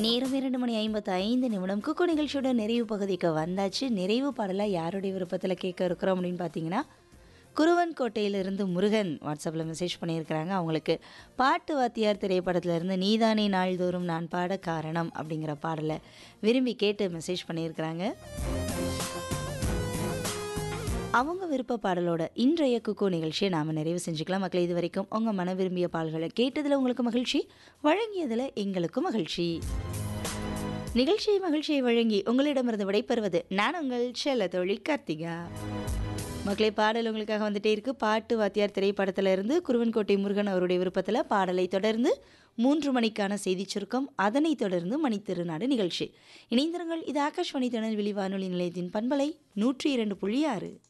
நேரம் இரண்டு மணி ஐம்பத்து ஐந்து நிமிடம் குக்கு நிகழ்ச்சியோட நிறைவு பகுதிக்கு வந்தாச்சு நிறைவு பாடலாக யாருடைய விருப்பத்தில் கேட்க இருக்கிறோம் அப்படின்னு பார்த்தீங்கன்னா குருவன் கோட்டையிலிருந்து முருகன் வாட்ஸ்அப்பில் மெசேஜ் பண்ணியிருக்கிறாங்க அவங்களுக்கு பாட்டு வாத்தியார் திரைப்படத்திலிருந்து நீதானே நாள்தோறும் நான் பாட காரணம் அப்படிங்கிற பாடலை விரும்பி கேட்டு மெசேஜ் பண்ணியிருக்கிறாங்க அவங்க விருப்ப பாடலோட இன்றைய குக்கோ நிகழ்ச்சியை நாம் நிறைவு செஞ்சுக்கலாம் மக்கள் இது வரைக்கும் உங்கள் மன விரும்பிய பாடல்களை கேட்டதில் உங்களுக்கு மகிழ்ச்சி வழங்கியதில் எங்களுக்கும் மகிழ்ச்சி நிகழ்ச்சியை மகிழ்ச்சியை வழங்கி உங்களிடமிருந்து விடைபெறுவது நான் உங்கள் செல்ல தோழி கார்த்திகா மக்களே பாடல் உங்களுக்காக வந்துட்டே இருக்கு பாட்டு வாத்தியார் திரைப்படத்துல இருந்து குருவன்கோட்டை முருகன் அவருடைய விருப்பத்தில் பாடலை தொடர்ந்து மூன்று மணிக்கான செய்திச் சுருக்கம் அதனைத் தொடர்ந்து மணித்திருநாடு நிகழ்ச்சி இணைந்திருங்கள் இது ஆகாஷ்வாணி திருநெல்வேலி வானொலி நிலையத்தின் பண்பலை நூற்றி இரண்டு புள்ளி ஆறு